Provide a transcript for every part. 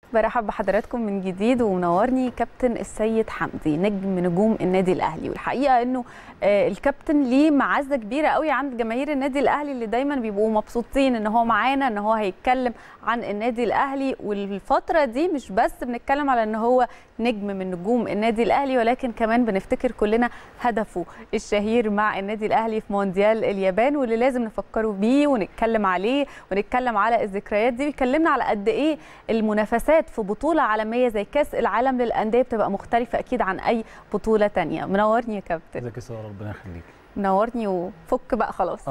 برحب بحضراتكم من جديد ومنورني كابتن السيد حمدي نجم نجوم النادي الاهلي والحقيقه انه آه، الكابتن ليه معزه كبيره قوي عند جماهير النادي الاهلي اللي دايما بيبقوا مبسوطين ان هو معانا ان هو هيتكلم عن النادي الاهلي والفتره دي مش بس بنتكلم على ان هو نجم من نجوم النادي الاهلي ولكن كمان بنفتكر كلنا هدفه الشهير مع النادي الاهلي في مونديال اليابان واللي لازم نفكروا بيه ونتكلم عليه ونتكلم على الذكريات دي بيكلمنا على قد ايه المنافسات في بطوله عالميه زي كاس العالم للانديه بتبقى مختلفه اكيد عن اي بطوله تانية منورني يا كابتن ازيك يا ساره ربنا يخليك منورني وفك بقى خلاص اه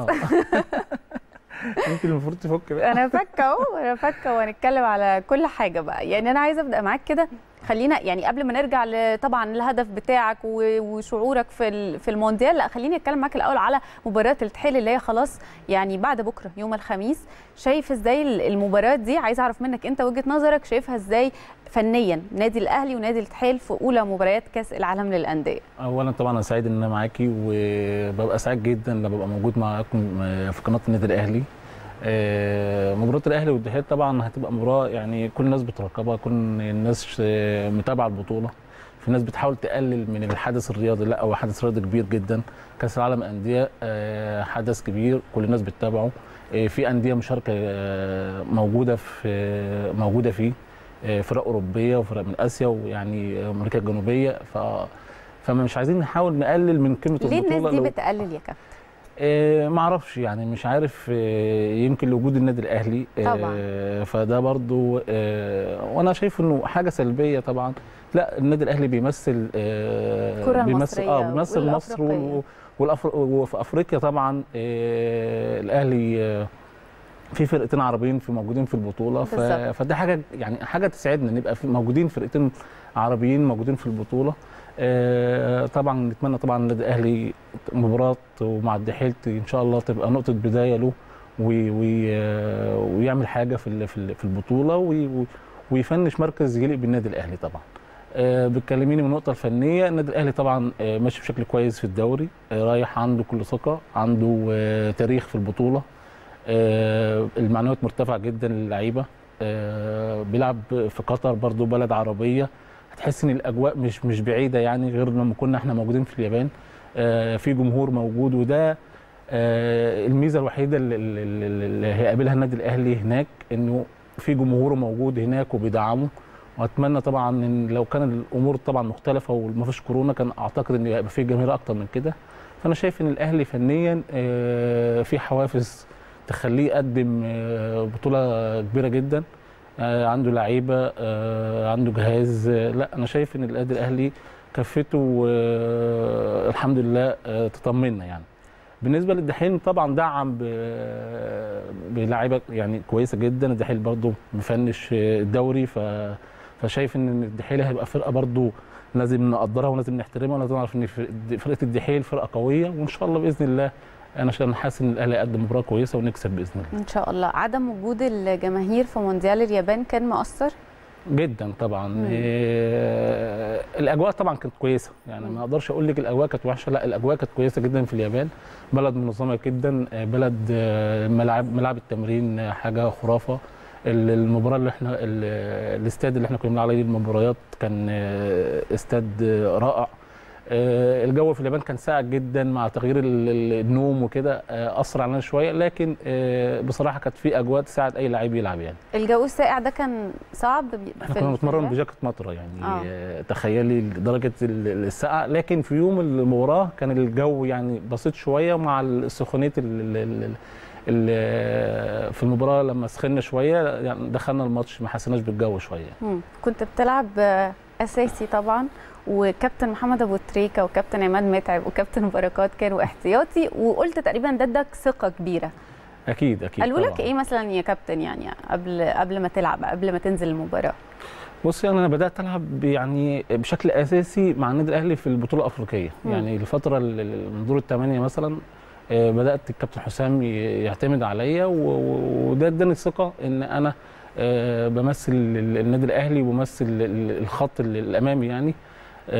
يمكن المفروض تفك بقى انا فكه اهو انا فكه وهنتكلم على كل حاجه بقى يعني انا عايزه ابدا معاك كده خلينا يعني قبل ما نرجع ل- طبعا الهدف بتاعك و- وشعورك في ال- في المونديال لا خليني اتكلم معاك الاول على مباراه التحيل اللي هي خلاص يعني بعد بكره يوم الخميس شايف ازاي ال- المباراه دي عايزه اعرف منك انت وجهه نظرك شايفها ازاي فنيا نادي الاهلي ونادي التحيل في اولى مباريات كاس العالم للانديه اولا طبعا انا سعيد ان انا معاكي وببقى سعيد جدا لما ببقى موجود معاكم في قناه النادي الاهلي آه، مباراه الاهلي والاتحاد طبعا هتبقى مباراه يعني كل الناس بترقبها كل الناس آه، متابعه البطوله في ناس بتحاول تقلل من الحدث الرياضي لا هو حدث رياضي كبير جدا كاس العالم انديه آه، حدث كبير كل الناس بتتابعه آه، في انديه مشاركه آه، موجوده في آه، موجوده فيه آه، فرق اوروبيه وفرق من اسيا ويعني امريكا الجنوبيه ف فمش عايزين نحاول نقلل من قيمه ليه البطوله الناس دي لو- بتقلل يا كابتن آه، ما اعرفش يعني مش عارف آه، يمكن لوجود النادي الاهلي آه، طبعاً. فده برضو آه، وانا شايف انه حاجه سلبيه طبعا لا النادي الاهلي بيمثل آه، الكرة بيمثل اه المصرية بيمثل مصر والأفريقية. وال- والأفر... وفي افريقيا طبعا آه، الاهلي آه، في فرقتين عربيين في موجودين في البطوله ف... بالظبط. فدي حاجه يعني حاجه تسعدنا ان يبقى في موجودين فرقتين عربيين موجودين في البطوله آه، طبعا نتمنى طبعا النادي الاهلي مباراه ومع الدحيلت ان شاء الله تبقى نقطه بدايه له وي وي آه، ويعمل حاجه في ال- في ال- في البطوله وي وي- ويفنش مركز يليق بالنادي الاهلي طبعا آه، بتكلميني من النقطه الفنيه النادي الاهلي طبعا آه، ماشي بشكل كويس في الدوري آه، رايح عنده كل ثقه عنده آه، تاريخ في البطوله آه، المعنويات مرتفعه جدا للعيبه آه، بيلعب في قطر برضو بلد عربيه هتحس ان الاجواء مش مش بعيده يعني غير لما كنا احنا موجودين في اليابان آه، في جمهور موجود وده آه، الميزه الوحيده اللي, اللي- اللي اللي هيقابلها النادي الاهلي هناك انه في جمهوره موجود هناك وبيدعمه واتمنى طبعا ان لو كان الامور طبعا مختلفه وما فيش كورونا كان اعتقد ان هيبقى في جماهير اكتر من كده فانا شايف ان الاهلي فنيا آه، في حوافز تخليه يقدم آه، بطوله كبيره جدا آه، عنده لعيبه آه، عنده جهاز آه، لا انا شايف ان النادي الاهلي كفته آه، الحمد لله آه، تطمنا يعني بالنسبه للدحيل طبعا دعم ب- بلاعيبه يعني كويسه جدا الدحيل برضو مفنش الدوري ف فشايف ان الدحيل هيبقى فرقه برضو لازم نقدرها ولازم نحترمها ولازم نعرف ان فرقه الدحيل فرقه قويه وان شاء الله باذن الله انا عشان حاسس ان الاهلي هيقدم مباراه كويسه ونكسب باذن الله ان شاء الله عدم وجود الجماهير في مونديال اليابان كان مؤثر جدا طبعا مم. إيه الاجواء طبعا كانت كويسه يعني مم. ما اقدرش اقول لك الاجواء كانت وحشه لا الاجواء كانت كويسه جدا في اليابان بلد منظمه جدا آه، بلد آه، ملاعب ملاعب التمرين آه، حاجه خرافه ال- المباراه اللي احنا ال- الاستاد اللي احنا كنا بنلعب عليه المباريات كان آه، استاد آه، رائع آه، الجو في اليابان كان ساقع جدا مع تغيير ال- ال- النوم وكده آه، اثر علينا شويه لكن آه، بصراحه كانت في اجواء تساعد اي لعيب يلعب يعني الجو الساقع ده كان صعب بي- احنا في كنا ال- بنتمرن في اليابان؟ بجاكيت مطره يعني آه. آه. تخيلي درجه ال- السقعه لكن في يوم المباراه كان الجو يعني بسيط شويه مع السخونيه ال- ال- ال- ال- في المباراه لما سخنا شويه يعني دخلنا الماتش ما حسيناش بالجو شويه مم. كنت بتلعب آه، اساسي طبعا وكابتن محمد ابو تريكه وكابتن عماد متعب وكابتن بركات كانوا احتياطي وقلت تقريبا ده اداك ثقه كبيره اكيد اكيد قالوا لك طبعاً. ايه مثلا يا كابتن يعني قبل قبل ما تلعب قبل ما تنزل المباراه بصي انا بدات العب يعني بشكل اساسي مع النادي الاهلي في البطوله الافريقيه مم. يعني الفتره ال- ال- من دور الثمانيه مثلا آه، بدات الكابتن حسام ي- يعتمد عليا و- و- وده اداني ثقه ان انا آه، بمثل ال- النادي الاهلي وبمثل ال- ال- الخط ال- الامامي يعني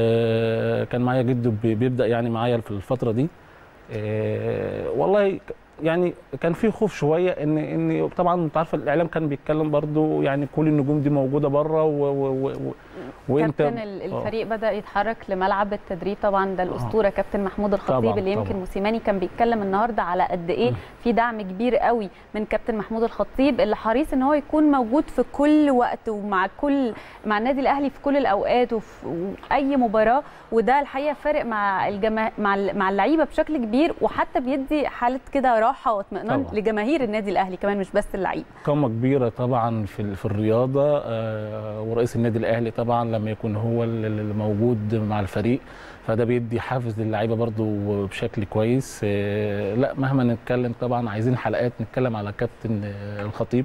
آه، كان معايا جده بي- بيبدا يعني معايا في الفتره دي آه، والله ك- يعني كان في خوف شويه ان ان طبعا انت عارفه الاعلام كان بيتكلم برضو يعني كل النجوم دي موجوده بره و و و وانت كابتن ال- الفريق بدا يتحرك لملعب التدريب طبعا ده الاسطوره كابتن محمود الخطيب طبعاً، اللي يمكن طبعاً. موسيماني كان بيتكلم النهارده على قد ايه مم. في دعم كبير قوي من كابتن محمود الخطيب اللي حريص ان هو يكون موجود في كل وقت ومع كل مع النادي الاهلي في كل الاوقات وفي اي مباراه وده الحقيقه فارق مع الجما... مع ال- مع اللعيبه بشكل كبير وحتى بيدي حاله كده راحه واطمئنان طبعاً. لجماهير النادي الاهلي كمان مش بس اللعيبه قامة كبيرة طبعا في ال- في الرياضة آه، ورئيس النادي الأهلي طبعا لما يكون هو ال- ال- الموجود مع الفريق فده بيدي حافز للعيبة برضو بشكل كويس آه، لا مهما نتكلم طبعا عايزين حلقات نتكلم على كابتن آه، الخطيب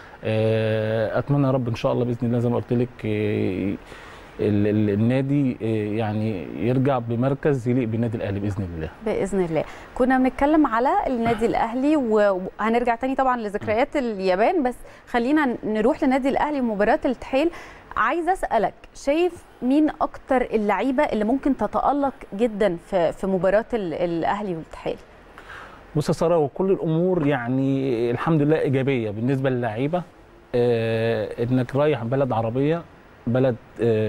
آه، أتمنى يا رب إن شاء الله بإذن الله زي ما قلت لك آه، ال- ال- النادي آه، يعني يرجع بمركز يليق بالنادي الأهلي بإذن الله باذن الله كنا بنتكلم على النادي الاهلي و- وهنرجع تاني طبعا لذكريات اليابان بس خلينا نروح للنادي الاهلي ومباراه التحيل عايزه اسالك شايف مين اكتر اللعيبه اللي ممكن تتالق جدا في في مباراه ال- الاهلي والتحيل بص يا ساره وكل الامور يعني الحمد لله ايجابيه بالنسبه للعيبه آه انك رايح بلد عربيه بلد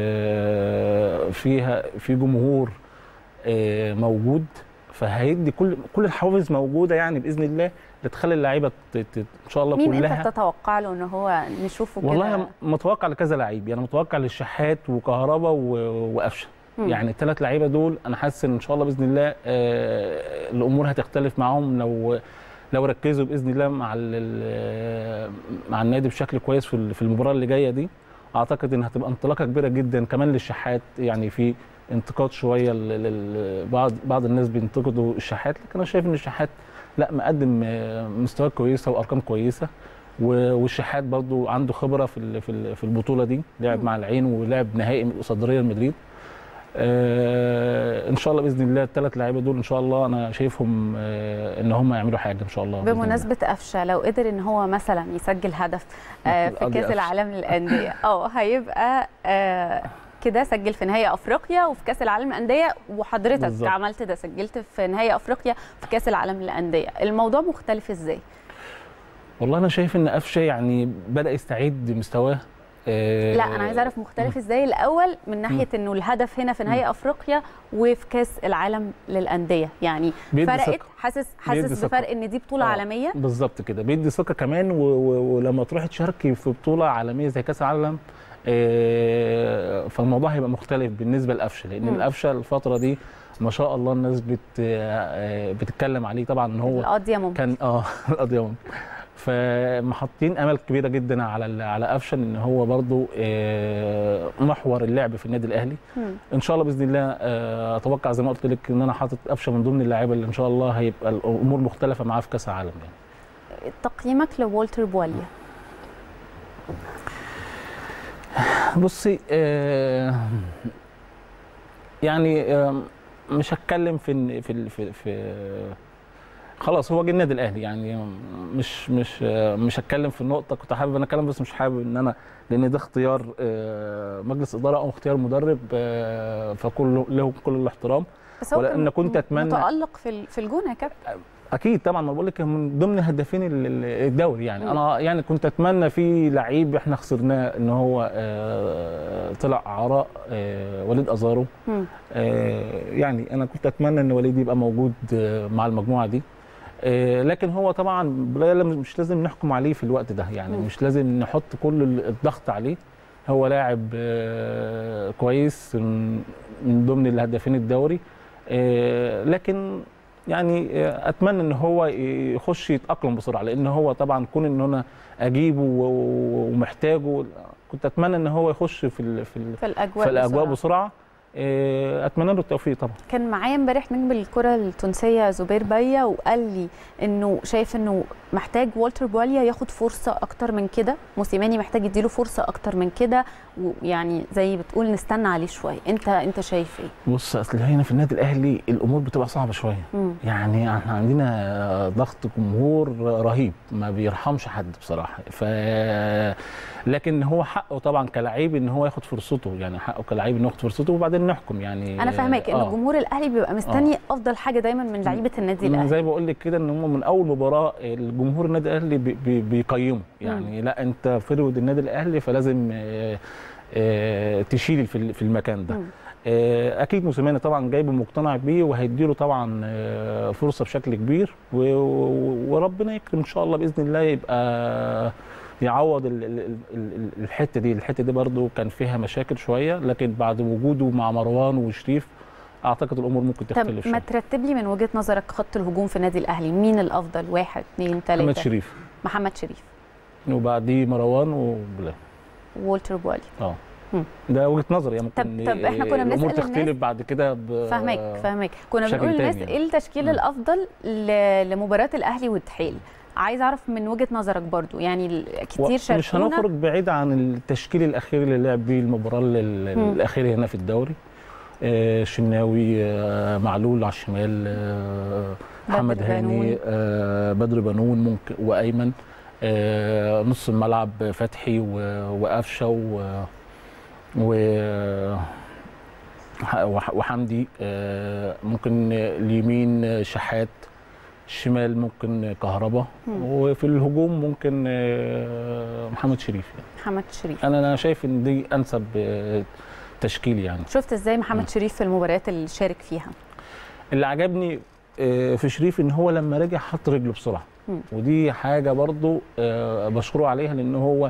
آه فيها في جمهور آه موجود فهيدي كل كل الحوافز موجوده يعني باذن الله اللي تخلي اللعيبه ت- ت- ان شاء الله مين كلها انت تتوقع له ان هو نشوفه كده والله أنا متوقع لكذا لعيب يعني متوقع للشحات وكهربا و- وقفشه مم. يعني الثلاث لعيبه دول انا حاسس ان ان شاء الله باذن الله آه، الامور هتختلف معاهم لو لو ركزوا باذن الله مع ال- ال- مع النادي بشكل كويس في ال- في المباراه اللي جايه دي اعتقد ان هتبقى انطلاقه كبيره جدا كمان للشحات يعني في انتقاد شويه ل- ل- بعض بعض الناس بينتقدوا الشحات لكن انا شايف ان الشحات لا مقدم آه، مستويات كويسه وارقام كويسه و- والشحات برضو عنده خبره في ال- في ال- في البطوله دي لعب مم. مع العين ولعب نهائي قصاد ريال مدريد آه ان شاء الله باذن الله الثلاث لعيبه دول ان شاء الله انا شايفهم آه ان هم يعملوا حاجه ان شاء الله بإذن الله. بمناسبة قفشة لو قدر ان هو مثلا يسجل هدف آه، في قضي كأس قفشة. العالم للأندية اه هيبقى آه، كده سجل في نهائي افريقيا وفي كاس العالم للانديه وحضرتك بالظبط. عملت ده سجلت في نهائي افريقيا في كاس العالم للانديه الموضوع مختلف ازاي والله انا شايف ان قفشه يعني بدا يستعيد مستواه آه لا انا عايزه اعرف مختلف ازاي الاول من ناحيه انه الهدف هنا في نهائي افريقيا وفي كاس العالم للانديه يعني بيدي فرقت ثقة. حاسس بيدي حاسس ثقة. بفرق ان دي بطوله آه. عالميه بالظبط كده بيدي ثقه كمان و... و... ولما تروحي تشاركي في بطوله عالميه زي كاس العالم آه، فالموضوع هيبقى مختلف بالنسبه لقفشه لان مم. القفشه الفتره دي ما شاء الله الناس بت آه، بتتكلم عليه طبعا ان هو القضيه ممكن كان اه القضيه ممكن. فمحطين امل كبيره جدا على ال- على قفشه ان هو برضو آه، محور اللعب في النادي الاهلي مم. ان شاء الله باذن الله آه، اتوقع زي ما قلت لك ان انا حاطط قفشه من ضمن اللاعيبه اللي ان شاء الله هيبقى الامور مختلفه معاه في كاس العالم يعني تقييمك لوالتر بواليا بصي آه، يعني آه، مش هتكلم في إن- في ال- في, في خلاص هو جه النادي الاهلي يعني مش مش آه، مش هتكلم في النقطه كنت حابب انا اتكلم بس مش حابب ان انا لان ده اختيار آه، مجلس اداره او اختيار مدرب آه، فكل له كل الاحترام بس هو ولأن كان كنت أتمنى- متالق في ال- في الجون يا كابتن اكيد طبعا ما بقول لك من ضمن هدافين ال- ال- الدوري يعني مم. انا يعني كنت اتمنى في لعيب احنا خسرناه ان هو آه، طلع عراء آه، وليد ازارو مم. آه، يعني انا كنت اتمنى ان وليد يبقى موجود آه، مع المجموعه دي آه، لكن هو طبعا لا- لا- مش لازم نحكم عليه في الوقت ده يعني مم. مش لازم نحط كل الضغط عليه هو لاعب آه، كويس من من ضمن الهدافين الدوري آه، لكن يعني آه، اتمنى ان هو يخش يتاقلم بسرعه لان هو طبعا كون ان انا اجيبه و- ومحتاجه كنت اتمنى ان هو يخش في ال- في ال- في الاجواء في الاجواء بسرعة. بسرعه آه، اتمنى له التوفيق طبعا كان معايا امبارح نجم الكره التونسيه زبير بيا وقال لي انه شايف انه محتاج والتر بواليا ياخد فرصه اكتر من كده موسيماني محتاج يديله فرصه اكتر من كده ويعني زي بتقول نستنى عليه شويه انت انت شايف ايه بص اصل هنا في النادي الاهلي الامور بتبقى صعبه شويه مم. يعني احنا عندنا ضغط جمهور رهيب ما بيرحمش حد بصراحه ف لكن هو حقه طبعا كلاعب ان هو ياخد فرصته يعني حقه كلاعب انه ياخد فرصته وبعدين نحكم يعني انا فاهماك ان آه. جمهور الاهلي بيبقى مستني افضل حاجه دايما من لعيبه النادي أنا الاهلي زي بقول لك كده ان هم من اول مباراه الجمهور النادي الاهلي بي- بي- بيقيموا يعني لا انت فرود النادي الاهلي فلازم آه، آه، تشيل في ال- في المكان ده مم. آه، اكيد موسيماني طبعا جايبه مقتنع بيه وهيديله طبعا آه، فرصه بشكل كبير و- و- وربنا يكرم ان شاء الله باذن الله يبقى يعوض ال- ال- ال- ال- الحته دي الحته دي برضو كان فيها مشاكل شويه لكن بعد وجوده مع مروان وشريف اعتقد الامور ممكن تختلف طب شويه ما ترتب لي من وجهه نظرك خط الهجوم في النادي الاهلي مين الافضل واحد اثنين ثلاثه محمد شريف محمد شريف وبعديه مروان وبلال وولتر بوالي اه مم. ده وجهه نظري يعني طب- ممكن طب إحنا كنا الامور بنسأل تختلف الناس- بعد كده ب- فاهمك فاهمك كنا بشكل بنقول للناس تاني يعني. ايه التشكيل مم. الافضل ل- لمباراه الاهلي والدحيل عايز اعرف من وجهه نظرك برضو يعني ال- كتير مش شاركونا هنخرج بعيد عن التشكيل الاخير اللي لعب بيه المباراه ال- مم. الاخيره هنا في الدوري آه، شناوي آه، معلول على الشمال آه، محمد بدر بنون. هاني آه، بدر بنون ممكن وايمن آه، نص الملعب فتحي و- وقفشه و و وح- وحمدي آه، ممكن اليمين شحات الشمال ممكن كهربا مم. وفي الهجوم ممكن آه، محمد شريف يعني. محمد شريف انا انا شايف ان دي انسب آه، تشكيل يعني شفت ازاي محمد مم. شريف في المباريات اللي شارك فيها اللي عجبني آه، في شريف ان هو لما رجع حط رجله بسرعه مم. ودي حاجه برضو آه، بشكره عليها لان هو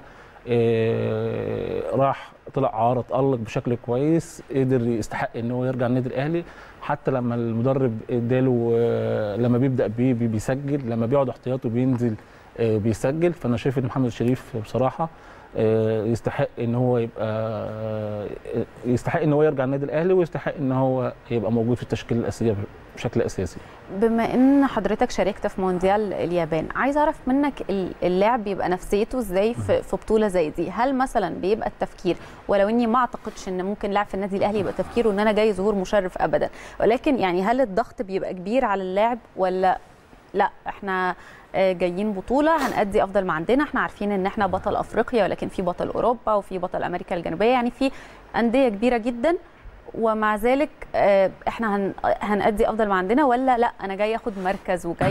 آه، راح طلع عارض تألق بشكل كويس قدر يستحق ان هو يرجع النادي الاهلي حتى لما المدرب اداله آه، لما بيبدا بيه بي- بيسجل لما بيقعد احتياطي بينزل آه، بيسجل فانا شايف ان محمد شريف بصراحه آه، يستحق ان هو يبقى آه، يستحق ان هو يرجع النادي الاهلي ويستحق ان هو يبقى موجود في التشكيله الاساسيه بشكل اساسي بما ان حضرتك شاركت في مونديال اليابان عايز اعرف منك ال- اللاعب بيبقى نفسيته ازاي في في بطوله زي دي هل مثلا بيبقى التفكير ولو اني ما اعتقدش ان ممكن لاعب في النادي الاهلي يبقى تفكيره ان انا جاي ظهور مشرف ابدا ولكن يعني هل الضغط بيبقى كبير على اللاعب ولا لا احنا آه، جايين بطوله هنأدي افضل ما عندنا احنا عارفين ان احنا بطل افريقيا ولكن في بطل اوروبا وفي بطل امريكا الجنوبيه يعني في انديه كبيره جدا ومع ذلك آه، احنا هن... هنأدي افضل ما عندنا ولا لا انا جاي اخد مركز وجاي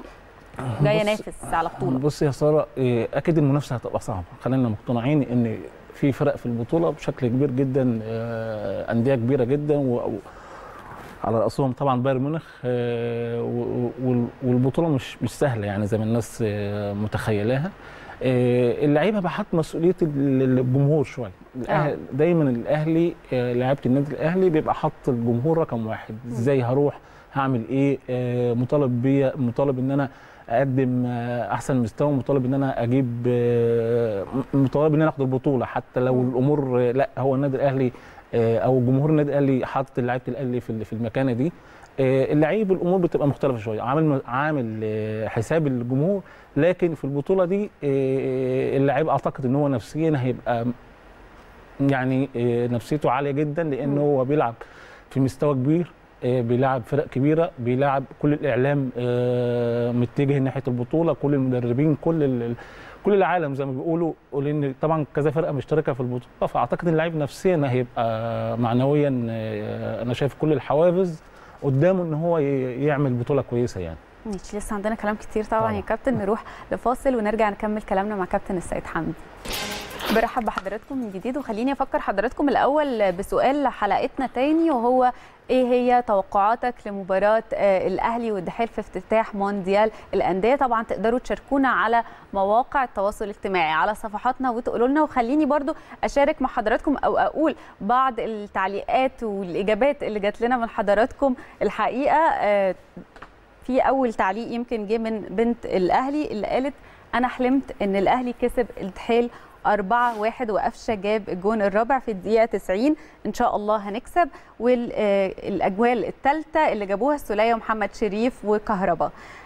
جاي بص- انافس على بطوله بص يا ساره إيه، اكيد المنافسه هتبقى صعبه خلينا مقتنعين ان في فرق في البطوله بشكل كبير جدا آه، انديه كبيره جدا و و- على راسهم طبعا بايرن ميونخ آه، و- و- والبطوله مش مش سهله يعني زي ما الناس آه، متخيلاها آه، اللعيبه بحط مسؤوليه ال- الجمهور شويه الأهل دايما الاهلي آه، لعيبه النادي الاهلي بيبقى حاطط الجمهور رقم واحد ازاي هروح هعمل ايه آه، مطالب بيا مطالب ان انا اقدم آه، احسن مستوى مطالب ان انا اجيب آه، م- مطالب ان انا اخد البطوله حتى لو مم. الامور آه، لا هو النادي الاهلي آه، او جمهور النادي الاهلي حاطط لعيبه الاهلي في ال- في المكانه دي آه، اللعيب الامور بتبقى مختلفه شويه عامل عامل آه، حساب الجمهور لكن في البطوله دي آه، اللعيب اعتقد ان هو نفسيا هيبقى يعني آه، نفسيته عاليه جدا لان مم. هو بيلعب في مستوى كبير آه، بيلعب فرق كبيره بيلعب كل الاعلام آه، متجه ناحيه البطوله كل المدربين كل ال- كل العالم زي ما بيقولوا لان طبعا كذا فرقه مشتركه في البطوله فاعتقد ان اللعيب نفسيا هيبقى معنويا آه، انا شايف كل الحوافز قدامه ان هو ي- يعمل بطوله كويسه يعني ماشي لسه عندنا كلام كتير طبعا طبعا. يا كابتن نروح لفاصل ونرجع نكمل كلامنا مع كابتن السيد حمدي برحب بحضراتكم من جديد وخليني افكر حضراتكم الاول بسؤال حلقتنا تاني وهو ايه هي توقعاتك لمباراه آه، الاهلي والدحيل في افتتاح مونديال الانديه طبعا تقدروا تشاركونا على مواقع التواصل الاجتماعي على صفحاتنا وتقولوا لنا وخليني برضو اشارك مع حضراتكم او اقول بعض التعليقات والاجابات اللي جات لنا من حضراتكم الحقيقه آه، في اول تعليق يمكن جه من بنت الاهلي اللي قالت انا حلمت ان الاهلي كسب الدحيل 4 1 وقفشه جاب الجون الرابع في الدقيقه 90 ان شاء الله هنكسب والاجوال الثالثه اللي جابوها السوليه ومحمد شريف وكهربا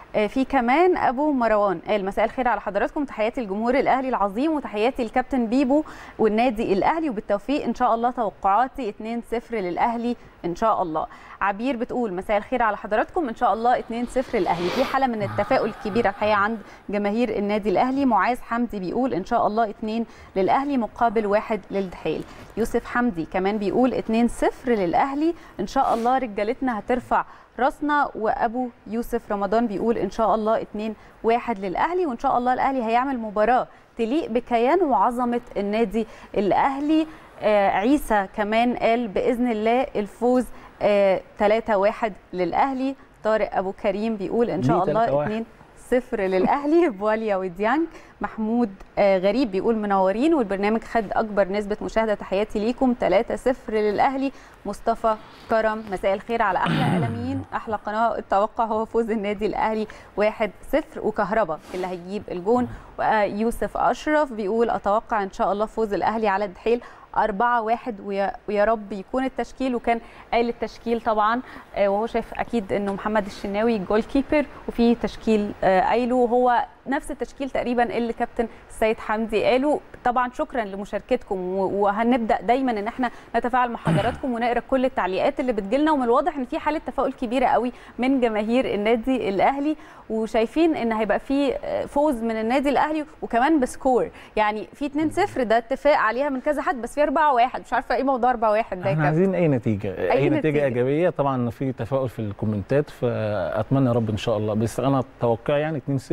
آه، في كمان ابو مروان قال مساء الخير على حضراتكم تحياتي الجمهور الاهلي العظيم وتحياتي الكابتن بيبو والنادي الاهلي وبالتوفيق ان شاء الله توقعاتي 2-0 للاهلي ان شاء الله عبير بتقول مساء الخير على حضراتكم ان شاء الله 2-0 الاهلي في حاله من التفاؤل الكبيره الحقيقه عند جماهير النادي الاهلي معاذ حمدي بيقول ان شاء الله 2 للاهلي مقابل واحد للدحيل يوسف حمدي كمان بيقول 2-0 للاهلي ان شاء الله رجالتنا هترفع راسنا وابو يوسف رمضان بيقول ان شاء الله 2-1 للاهلي وان شاء الله الاهلي هيعمل مباراه تليق بكيان وعظمه النادي الاهلي آه عيسى كمان قال باذن الله الفوز آه 3-1 للاهلي طارق ابو كريم بيقول ان شاء ليه الله 3-1؟ 2 صفر للاهلي بواليا وديانج محمود آه غريب بيقول منورين والبرنامج خد اكبر نسبه مشاهده تحياتي ليكم 3 0 للاهلي مصطفى كرم مساء الخير على احلى اعلاميين احلى قناه التوقع هو فوز النادي الاهلي 1 0 وكهربا اللي هيجيب الجون ويوسف اشرف بيقول اتوقع ان شاء الله فوز الاهلي على الدحيل 4 1 ويا, ويا رب يكون التشكيل وكان قايل التشكيل طبعا آه، وهو شايف اكيد انه محمد الشناوي جول كيبر وفي تشكيل آه، قايله وهو نفس التشكيل تقريبا اللي كابتن السيد حمدي قاله طبعا شكرا لمشاركتكم و- وهنبدا دايما ان احنا نتفاعل مع حضراتكم ونقرا كل التعليقات اللي بتجيلنا ومن الواضح ان في حاله تفاؤل كبيره قوي من جماهير النادي الاهلي وشايفين ان هيبقى في آه، فوز من النادي الاهلي وكمان بسكور يعني في 2-0 ده اتفاق عليها من كذا حد بس في 4-1 مش عارفه ايه موضوع 4-1 ده يا احنا كابتن عايزين اي نتيجه اي, أي أي نتيجة. نتيجه ايجابيه طبعا في تفاؤل في الكومنتات فاتمنى يا رب ان شاء الله بس انا توقعي يعني 2-0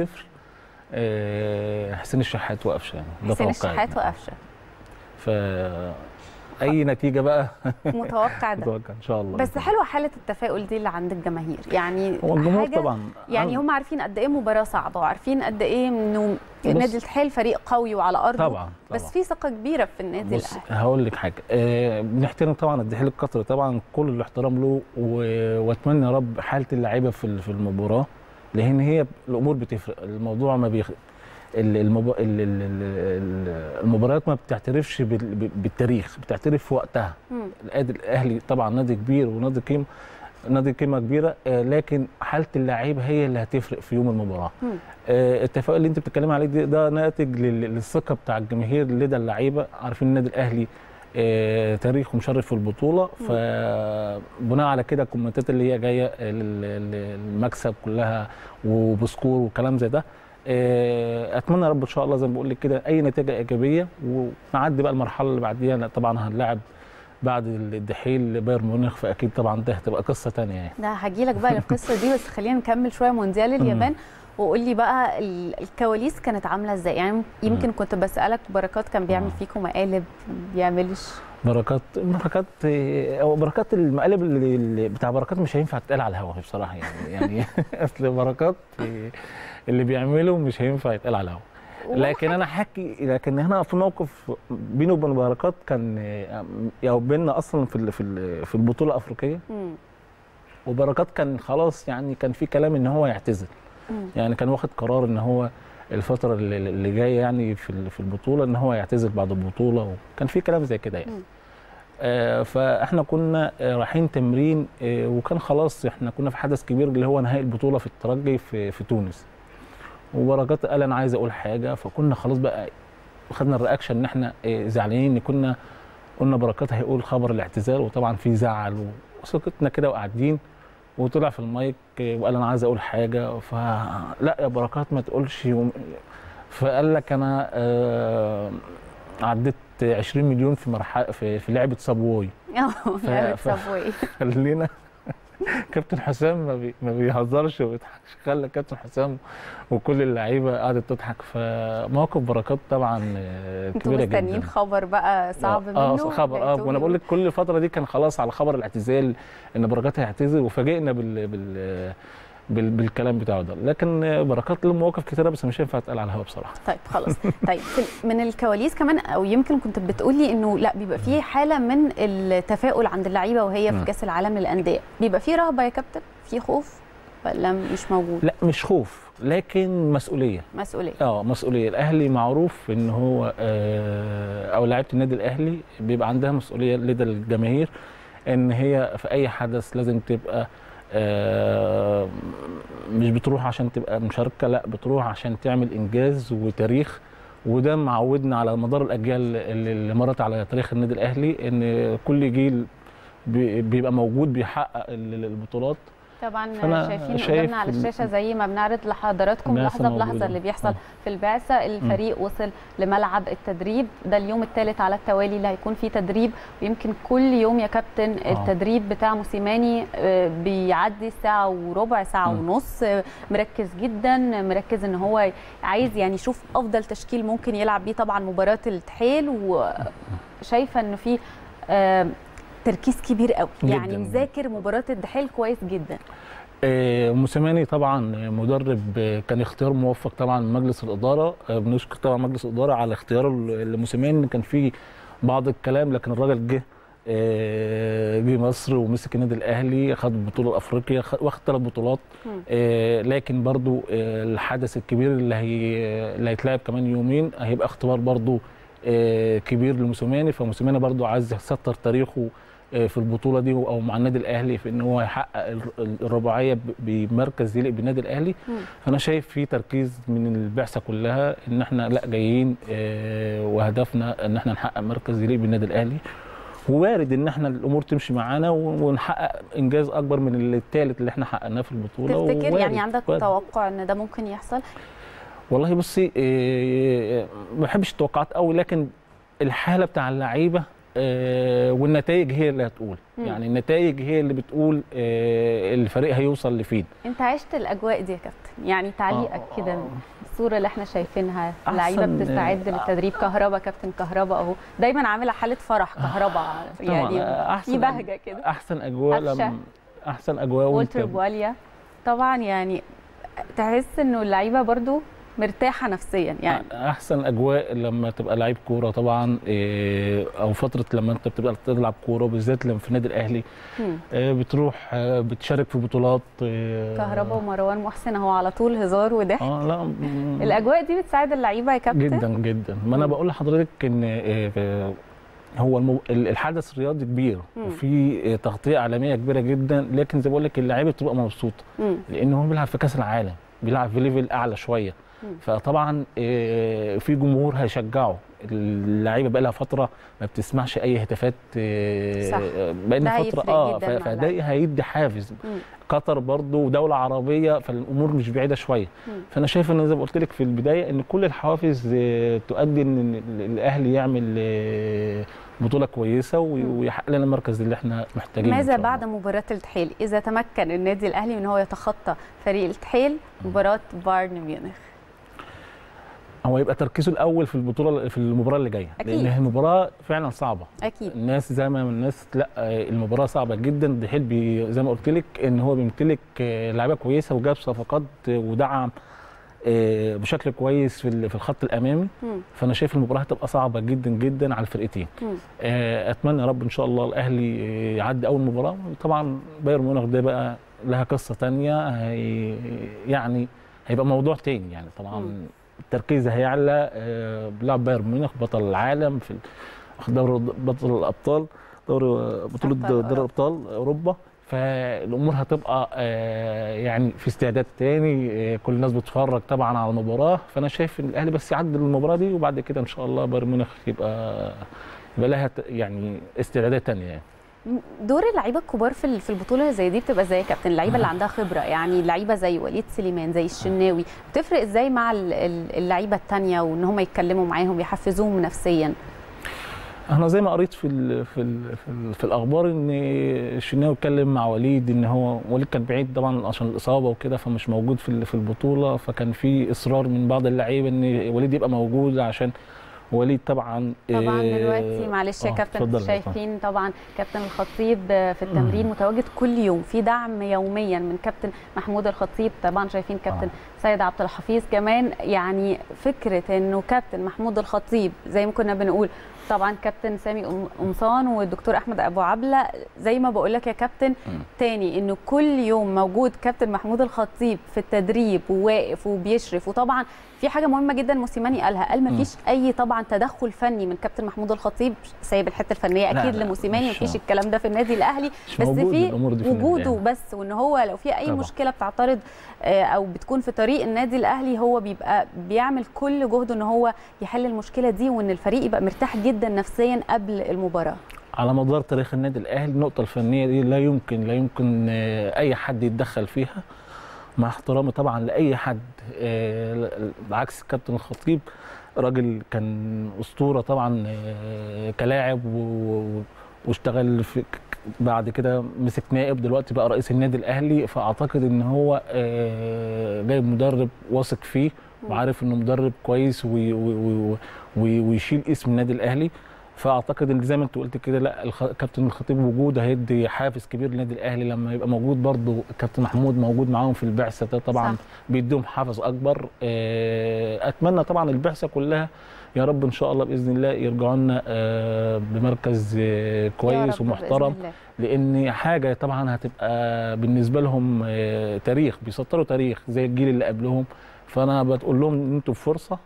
آه، حسين الشحات وقفشه يعني ده حسين توقعي الشحات يعني. وقفشه ف اي نتيجه بقى متوقع ده اتوقع ان شاء الله بس حلوه حاله التفاؤل دي اللي عند الجماهير يعني هو الجمهور حاجة طبعا يعني هم عارفين قد ايه مباراه صعبه وعارفين قد ايه انه النادي الاتحاد فريق قوي وعلى ارضه طبعا بس طبعاً. في ثقه كبيره في النادي بص الاهلي هقول لك حاجه آه بنحترم طبعا الدحيل القطري طبعا كل الاحترام له و- واتمنى يا رب حاله اللعيبه في ال- في المباراه لان هي الامور بتفرق الموضوع ما بيخ... ال- المب... ال- ال- ال- ال- المباريات ما بتعترفش بال- ب- بالتاريخ بتعترف في وقتها مم. النادي الاهلي طبعا نادي كبير ونادي قيمه نادي قيمه كبيره آه، لكن حاله اللعيبه هي اللي هتفرق في يوم المباراه مم. آه، التفاؤل اللي انت بتتكلم عليه ده, ده ناتج لل- للثقه بتاع الجماهير لدى اللعيبه عارفين النادي الاهلي آه، تاريخه مشرف في البطوله فبناء على كده الكومنتات اللي هي جايه لل- لل- المكسب كلها وبسكور وكلام زي ده آه، اتمنى يا رب ان شاء الله زي ما بقول لك كده اي نتيجه ايجابيه ونعدي بقى المرحله اللي بعديها لا، طبعا هنلاعب بعد الدحيل بايرن ميونخ فاكيد طبعا ده هتبقى قصه ثانيه يعني ده هجيلك بقى للقصه دي بس خلينا نكمل شويه مونديال اليابان وقول لي بقى ال- الكواليس كانت عامله ازاي يعني يمكن كنت بسالك بركات كان بيعمل آه. فيكم مقالب بيعملش بركات بركات او بركات المقالب اللي اللي بتاع بركات مش هينفع تتقال على الهوا بصراحه يعني يعني اصل بركات اللي بيعمله مش هينفع يتقال على الهوا لكن انا حكي لكن هنا في موقف بينه وبين بركات كان او بيننا اصلا في ال- في ال- في البطوله الافريقيه مم. وبركات كان خلاص يعني كان في كلام ان هو يعتزل مم. يعني كان واخد قرار ان هو الفتره اللي, اللي جايه يعني في ال- في البطوله ان هو يعتزل بعد البطوله وكان في كلام زي كده يعني مم. آه فاحنا كنا آه، رايحين تمرين آه وكان خلاص احنا كنا في حدث كبير اللي هو نهائي البطوله في الترجي في في تونس وبركات قال انا عايز اقول حاجه فكنا خلاص بقى خدنا الرياكشن ان احنا آه، زعلانين ان كنا قلنا بركات هيقول خبر الاعتزال وطبعا في زعل وسكتنا كده وقاعدين وطلع في المايك آه، وقال انا عايز اقول حاجه فلا يا بركات ما تقولش وم- فقال لك انا آه، عديت 20 مليون في مرحله في, في لعبه صابواي اه لعبة ف- سابوي خلينا كابتن حسام ما, بي ما بيهزرش وما بيضحكش خلى كابتن حسام وكل اللعيبه قعدت تضحك فموقف بركات طبعا آه، انتوا كبيره جدا مستنيين خبر بقى صعب منه اه خبر اه لقيتوه وانا بقول لك كل الفتره دي كان خلاص على خبر الاعتزال ان بركات هيعتزل وفاجئنا بال بال بال بالكلام بتاعه ده لكن بركات له مواقف كتيره بس مش هينفع تتقال على الهوا بصراحه طيب خلاص طيب في- من الكواليس كمان او يمكن كنت بتقولي انه لا بيبقى في حاله من التفاؤل عند اللعيبه وهي في مم. كاس العالم للانديه بيبقى في رهبه يا كابتن في خوف ولا مش موجود لا مش خوف لكن مسؤوليه مسؤوليه اه مسؤوليه الاهلي معروف ان هو آه، او لعيبه النادي الاهلي بيبقى عندها مسؤوليه لدى الجماهير ان هي في اي حدث لازم تبقى آه، مش بتروح عشان تبقى مشاركه لا بتروح عشان تعمل انجاز وتاريخ وده معودنا على مدار الاجيال اللي اللي مرت على تاريخ النادي الاهلي ان كل جيل بي- بيبقى موجود بيحقق ال- البطولات طبعا فأنا شايفين شايف قدامنا على إن- الشاشه زي ما بنعرض لحضراتكم الناس لحظه بلحظه موجودة. اللي بيحصل آه. في البعثه الفريق وصل لملعب التدريب ده اليوم الثالث على التوالي اللي هيكون فيه تدريب ويمكن كل يوم يا كابتن التدريب بتاع موسيماني آه، بيعدي ساعه وربع ساعه مم. ونص آه، مركز جدا مركز ان هو عايز يعني يشوف افضل تشكيل ممكن يلعب بيه طبعا مباراه التحيل وشايفه انه في آه، تركيز كبير قوي يعني جداً. مذاكر مباراه الدحيل كويس جدا آه، موسيماني طبعا مدرب آه، كان اختيار موفق طبعا من مجلس الاداره آه، بنشكر طبعا مجلس الاداره على اختياره ل- لموسيماني كان في بعض الكلام لكن الراجل جه آه، جه مصر ومسك النادي الاهلي خد بطوله افريقيا خد- واخد ثلاث بطولات مم. آه، لكن برضو آه، الحدث الكبير اللي هي اللي هيتلعب كمان يومين هيبقى اختبار برضو آه، كبير لموسيماني فموسيماني برضو عايز يسطر تاريخه آه، في البطوله دي او مع النادي الاهلي في ان هو يحقق ال- الرباعيه ب- بمركز يليق بالنادي الاهلي مم. فانا شايف في تركيز من البعثه كلها ان احنا لا جايين آه، وهدفنا ان احنا نحقق مركز يليق بالنادي الاهلي ووارد ان احنا الامور تمشي معانا و- ونحقق انجاز اكبر من الثالث اللي احنا حققناه في البطوله تفتكر ووارد- يعني عندك وارد. توقع ان ده ممكن يحصل والله بصي إيه، ما بحبش التوقعات قوي لكن الحاله بتاع اللعيبه آه، والنتائج هي اللي هتقول مم. يعني النتائج هي اللي بتقول آه، الفريق هيوصل لفين انت عشت الاجواء دي يا كابتن يعني تعليقك آه، كده آه. الصوره اللي احنا شايفينها أحسن- اللعيبه بتستعد للتدريب كهربا كابتن كهربا اهو دايما عامله حاله فرح كهربا يعني طبعاً، في بهجه كده احسن اجواء قفشة. لما احسن اجواء والتر وانت بواليا طبعا يعني تحس انه اللعيبه برضو مرتاحه نفسيا يعني احسن اجواء لما تبقى لعيب كوره طبعا إيه، او فتره لما انت بتبقى تلعب كوره بالذات لما في النادي الاهلي مم. إيه، بتروح آه، بتشارك في بطولات إيه، كهربا ومروان محسن اهو على طول هزار وضحك اه لا م- الاجواء دي بتساعد اللعيبه يا كابتن جدا جدا ما انا مم. بقول لحضرتك ان إيه، آه، هو المو... ال- الحدث الرياضي كبير مم. وفي آه، تغطيه اعلاميه كبيره جدا لكن زي ما بقول لك اللعيبه بتبقى مبسوطه مم. لان هو بيلعب في كاس العالم بيلعب في ليفل اعلى شويه مم. فطبعا آه، في جمهور هيشجعه اللعيبه بقى لها فتره ما بتسمعش اي هتافات آه، صح. بقى لنا ده فتره هيفرق اه جداً ف- مع فده اللعيبة. هيدي حافز مم. قطر برضو دولة عربية فالأمور مش بعيدة شوية مم. فأنا شايف إن زي ما قلت لك في البداية إن كل الحوافز آه، تؤدي إن ال- الأهلي يعمل آه، بطولة كويسة وي- مم. ويحقق لنا المركز اللي إحنا محتاجينه إن ماذا شاء الله. بعد مباراة التحيل إذا تمكن النادي الأهلي من هو يتخطى فريق التحيل مباراة بايرن ميونخ هو يبقى تركيزه الأول في البطولة في المباراة اللي جاية أكيد. لأن المباراة فعلا صعبة أكيد الناس زي ما الناس لا آه، المباراة صعبة جدا دحيل بي زي ما قلت لك إن هو بيمتلك آه، لعيبة كويسة وجاب صفقات آه، ودعم آه، بشكل كويس في ال- في الخط الأمامي مم. فانا شايف المباراه هتبقى صعبه جدا جدا على الفرقتين مم. آه، اتمنى يا رب ان شاء الله الاهلي آه، يعدي اول مباراه طبعا بايرن ميونخ ده بقى لها قصه تانية هي يعني هيبقى موضوع تاني يعني طبعا مم. التركيز هيعلى آه، بيلعب بايرن ميونخ بطل العالم في واخد دوري بطل الابطال دوري بطوله أبطال دوري أوروبا. الابطال اوروبا فالامور هتبقى آه، يعني في استعداد تاني آه، كل الناس بتتفرج طبعا على المباراه فانا شايف ان الاهلي بس يعدي المباراه دي وبعد كده ان شاء الله بايرن ميونخ يبقى يبقى لها ت- يعني استعدادات تانيه يعني دور اللعيبه الكبار في ال- في البطوله زي دي بتبقى زي يا كابتن اللعيبه اللي عندها خبره يعني لعيبه زي وليد سليمان زي الشناوي بتفرق ازاي مع ال- ال- اللعيبه التانية وان هم يتكلموا معاهم يحفزوهم نفسيا انا زي ما قريت في ال في ال في, ال في الاخبار ان الشناوي اتكلم مع وليد ان هو وليد كان بعيد طبعا عشان الاصابه وكده فمش موجود في ال- في البطوله فكان في اصرار من بعض اللعيبه ان وليد يبقى موجود عشان وليد طبعا طبعا آه، دلوقتي معلش يا آه، كابتن اتفضل يا شايفين طبعا كابتن الخطيب في التمرين متواجد كل يوم في دعم يوميا من كابتن محمود الخطيب طبعا شايفين كابتن سيد عبد الحفيظ كمان يعني فكره انه كابتن محمود الخطيب زي ما كنا بنقول طبعا كابتن سامي قم- قمصان والدكتور احمد ابو عبله زي ما بقول لك يا كابتن تاني انه كل يوم موجود كابتن محمود الخطيب في التدريب وواقف وبيشرف وطبعا في حاجه مهمه جدا موسيماني قالها قال ما مم. فيش اي طبعا تدخل فني من كابتن محمود الخطيب سايب الحته الفنيه لا، اكيد لا، لموسيماني ما مش- فيش الكلام ده في النادي الاهلي مش بس موجود في الأمور دي في النادي وجوده الأهلي. بس وان هو لو في اي طبعا. مشكله بتعترض آه، او بتكون في طريق النادي الاهلي هو بيبقى بيعمل كل جهده ان هو يحل المشكله دي وان الفريق يبقى مرتاح جدا نفسيا قبل المباراه على مدار تاريخ النادي الاهلي النقطه الفنيه دي لا يمكن لا يمكن آه، اي حد يتدخل فيها مع احترامي طبعا لاي حد آه، بعكس كابتن الخطيب راجل كان اسطوره طبعا آه، كلاعب و- و- واشتغل في بعد كده مسك نائب دلوقتي بقى رئيس النادي الاهلي فاعتقد ان هو آه، جايب مدرب واثق فيه وعارف انه مدرب كويس وي- وي- وي- وي- ويشيل اسم النادي الاهلي فاعتقد ان زي ما انت قلت كده لا الخ... كابتن الخطيب وجوده هيدي حافز كبير للنادي الاهلي لما يبقى موجود برضه كابتن محمود موجود معاهم في البعثه ده طبعا صح. صح. بيديهم حافز اكبر آه، اتمنى طبعا البعثه كلها يا رب ان شاء الله باذن الله يرجعوا لنا آه، بمركز آه، يا كويس رب ومحترم بإذن الله. لان حاجه طبعا هتبقى بالنسبه لهم آه، تاريخ بيسطروا تاريخ زي الجيل اللي قبلهم فانا بتقول لهم ان انتوا في فرصه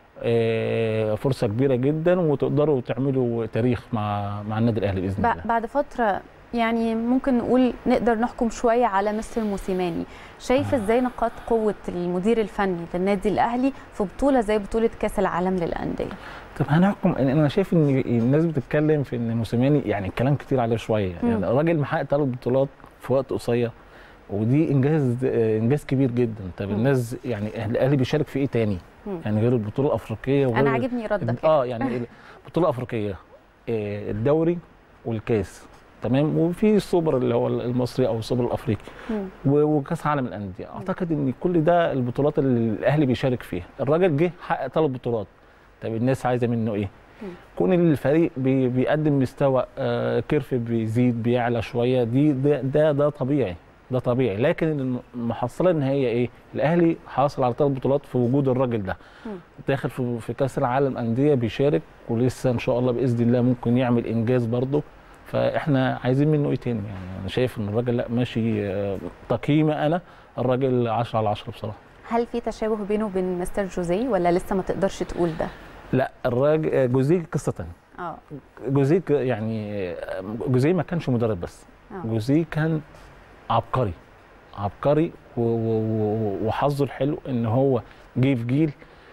آه، فرصه كبيره جدا وتقدروا تعملوا تاريخ مع مع النادي الاهلي باذن بع- الله بعد فتره يعني ممكن نقول نقدر نحكم شويه على مستر موسيماني شايف آه. ازاي نقاط قوه المدير الفني للنادي الاهلي في بطوله زي بطوله كاس العالم للانديه طب هنحكم إن انا شايف ان الناس بتتكلم في ان موسيماني يعني الكلام كتير عليه شويه مم. يعني الراجل محقق ثلاث بطولات في وقت قصير ودي انجاز آه، انجاز كبير جدا طب مم. الناس يعني الاهلي بيشارك في ايه تاني مم. يعني غير البطوله الافريقيه وغير انا عاجبني ردك اه يعني البطوله الافريقيه آه، الدوري والكاس تمام وفي السوبر اللي هو المصري او السوبر الافريقي مم. و- وكاس عالم الانديه اعتقد ان كل ده البطولات اللي الاهلي بيشارك فيها الراجل جه حقق ثلاث بطولات طب الناس عايزه منه ايه مم. كون الفريق بي بيقدم مستوى آه، كيرف بيزيد بيعلى شويه دي ده ده, ده طبيعي ده طبيعي لكن المحصله النهائيه ايه الاهلي حاصل على ثلاث بطولات في وجود الراجل ده مم. داخل في, في كاس العالم انديه بيشارك ولسه ان شاء الله باذن الله ممكن يعمل انجاز برضه فاحنا عايزين منه ايه تاني يعني انا شايف ان الراجل لا ماشي آه، تقييمي انا الراجل 10 على 10 بصراحه هل في تشابه بينه وبين مستر جوزيه ولا لسه ما تقدرش تقول ده لا الراجل آه، جوزيه قصه تانية اه جوزيه ك- يعني آه، جوزيه ما كانش مدرب بس اه جوزيه كان عبقري عبقري و- و- و- وحظه الحلو ان هو جه في جيل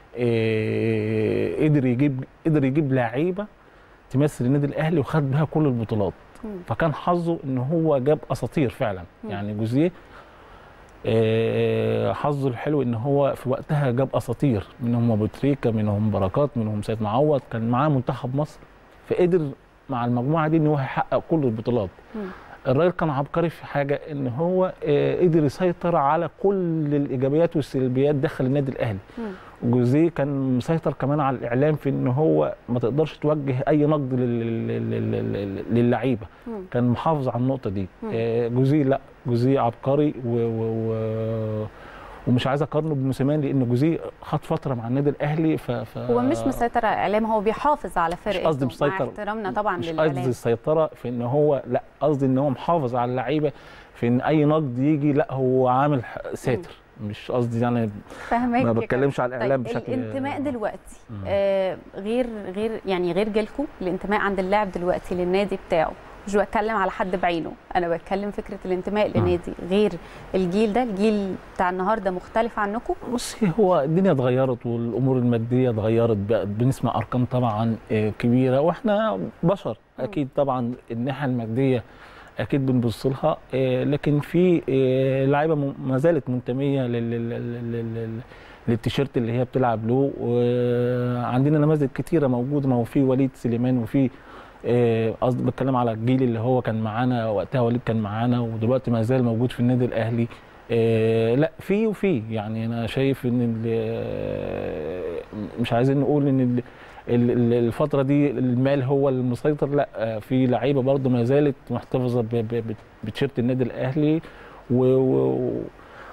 آه، قدر يجيب قدر يجيب لعيبه تمثل النادي الاهلي وخد بها كل البطولات مم. فكان حظه ان هو جاب اساطير فعلا مم. يعني جوزيه آه، حظه الحلو ان هو في وقتها جاب اساطير منهم ابو تريكه منهم بركات منهم سيد معوض كان معاه منتخب مصر فقدر مع المجموعه دي ان هو يحقق كل البطولات مم. الراجل كان عبقري في حاجه ان هو آه، قدر يسيطر على كل الايجابيات والسلبيات داخل النادي الاهلي مم. جوزيه كان مسيطر كمان على الاعلام في ان هو ما تقدرش توجه اي نقد لل- لل- لل- لل- للعيبه مم. كان محافظ على النقطه دي مم. آه، جوزيه لا جوزيه عبقري و, و, و ومش عايز اقارنه بموسيماني لان جوزيه خد فتره مع النادي الاهلي ف, ف هو مش مسيطر على الاعلام هو بيحافظ على فرقته قصدي مع مسيطر. احترامنا طبعا مش للاعلام قصدي السيطره في ان هو لا قصدي ان هو محافظ على اللعيبه في ان اي نقد يجي لا هو عامل ح- ساتر مش قصدي يعني فاهمك ما يا بتكلمش على الاعلام طيب بشكل الانتماء دلوقتي مم. آه غير غير يعني غير جيلكم الانتماء عند اللاعب دلوقتي للنادي بتاعه مش بتكلم على حد بعينه انا بتكلم فكره الانتماء مم. لنادي غير الجيل ده الجيل بتاع النهارده مختلف عنكم بصي هو الدنيا اتغيرت والامور الماديه اتغيرت بقت بنسمع ارقام طبعا آه، كبيره واحنا بشر اكيد طبعا الناحيه الماديه اكيد بنبص لها آه، لكن في آه، لعيبه م- ما زالت منتميه لل- لل- لل- لل- للتيشيرت اللي هي بتلعب له وعندنا نماذج كتيره موجوده ما هو في وليد سليمان وفي آه، قصدي بتكلم على الجيل اللي هو كان معانا وقتها وليد كان معانا ودلوقتي ما زال موجود في النادي الاهلي آه، لا في وفي يعني انا شايف ان ال- آه، مش عايزين نقول ان ال- ال- ال- الفتره دي المال هو المسيطر لا آه، في لعيبه برضه ما زالت محتفظه ب- ب- ب- بتيشيرت النادي الاهلي و, و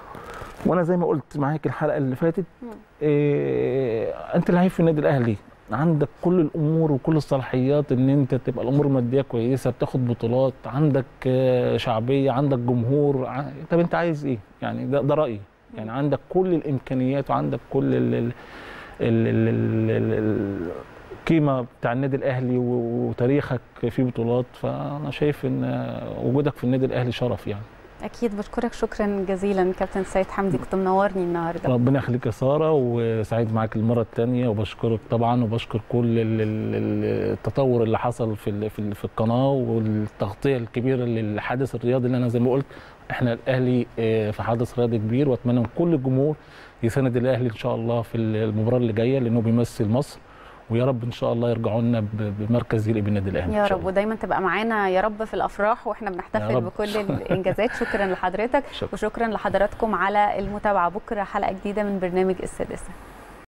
وانا زي ما قلت معاك الحلقه اللي فاتت مم. إيه انت لعيب في النادي الاهلي عندك كل الامور وكل الصلاحيات ان انت تبقى الامور الماديه كويسه بتاخد بطولات عندك آه، شعبيه عندك جمهور ع- طب انت عايز ايه يعني ده, ده رايي يعني عندك كل الامكانيات وعندك كل ال ال ال ال ال ال القيمه بتاع النادي الاهلي و- وتاريخك في بطولات فانا شايف ان آه، وجودك في النادي الاهلي شرف يعني اكيد بشكرك شكرا جزيلا كابتن سيد حمدي كنت منورني النهارده ربنا يخليك يا ساره وسعيد معاك المره الثانيه وبشكرك طبعا وبشكر كل ال- ال- ال- التطور اللي حصل في ال- في ال- في القناه والتغطيه الكبيره للحدث الرياضي اللي انا زي ما قلت احنا الاهلي آه، في حدث رياضي كبير واتمنى من كل الجمهور يساند الاهلي ان شاء الله في المباراه اللي جايه لانه بيمثل مصر ويا رب ان شاء الله يرجعوا لنا ب- بمركز يليق بالنادي الاهلي يا إن شاء رب الله. ودايما تبقى معانا يا رب في الافراح واحنا يا بنحتفل رب. بكل الانجازات شكرا لحضرتك شكرا. وشكرا لحضراتكم على المتابعه بكره حلقه جديده من برنامج السادسه